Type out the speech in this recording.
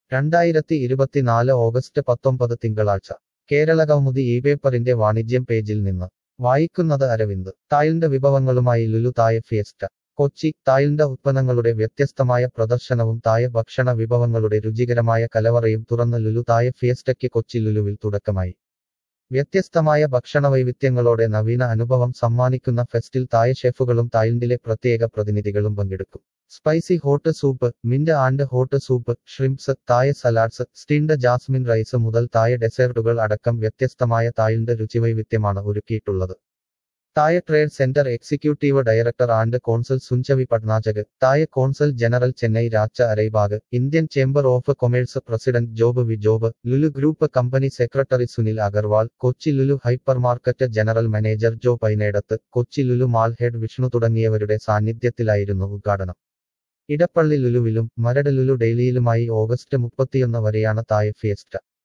രണ്ടായിരത്തി ഇരുപത്തിനാല് ഓഗസ്റ്റ് പത്തൊമ്പത് തിങ്കളാഴ്ച കേരളകൗമുദി ഈ പേപ്പറിന്റെ വാണിജ്യം പേജിൽ നിന്ന് വായിക്കുന്നത് അരവിന്ദ് തായിൽന്റെ വിഭവങ്ങളുമായി ലുലു തായ ഫിയസ്റ്റ കൊച്ചി തായിൽന്റെ ഉത്പന്നങ്ങളുടെ വ്യത്യസ്തമായ പ്രദർശനവും തായ ഭക്ഷണ വിഭവങ്ങളുടെ രുചികരമായ കലവറയും തുറന്ന് ലുലു തായ ഫിയസ്റ്റയ്ക്ക് കൊച്ചി ലുലുവിൽ തുടക്കമായി വ്യത്യസ്തമായ ഭക്ഷണവൈവിധ്യങ്ങളോടെ നവീന അനുഭവം സമ്മാനിക്കുന്ന ഫെസ്റ്റിൽ തായ ഷെഫുകളും തായിൽൻഡിലെ പ്രത്യേക പ്രതിനിധികളും പങ്കെടുക്കും spicy hot soup mint and hot soup shrimps Thai salads സ്റ്റീൻഡ് Jasmine rice മുതൽ തായ ഡെസേർട്ടുകൾ അടക്കം വ്യത്യസ്തമായ തായിൽൻഡ് രുചിവൈവിധ്യമാണ് ഒരുക്കിയിട്ടുള്ളത് Thai trade centre executive director and consul സുഞ്ചവി പട്നാചക് തായ കോൺസൽ ജനറൽ ചെന്നൈ രാച്ച അരൈബാഗ് Indian chamber of commerce president Job V Job Lulu group company secretary Sunil Agarwal Kochi Lulu hypermarket general manager Jo Painadath Kochi Lulu mall head Vishnu തുടങ്ങിയവരുടെ സാന്നിധ്യത്തിലായിരുന്നു ഉദ്ഘാടനം ഇടപ്പള്ളി ലുലുവിലും മരട് ലുലു ഡെയിലിയിലുമായി ഓഗസ്റ്റ് മുപ്പത്തിയൊന്ന് വരെയാണ് തായ ഫിയസ്റ്റ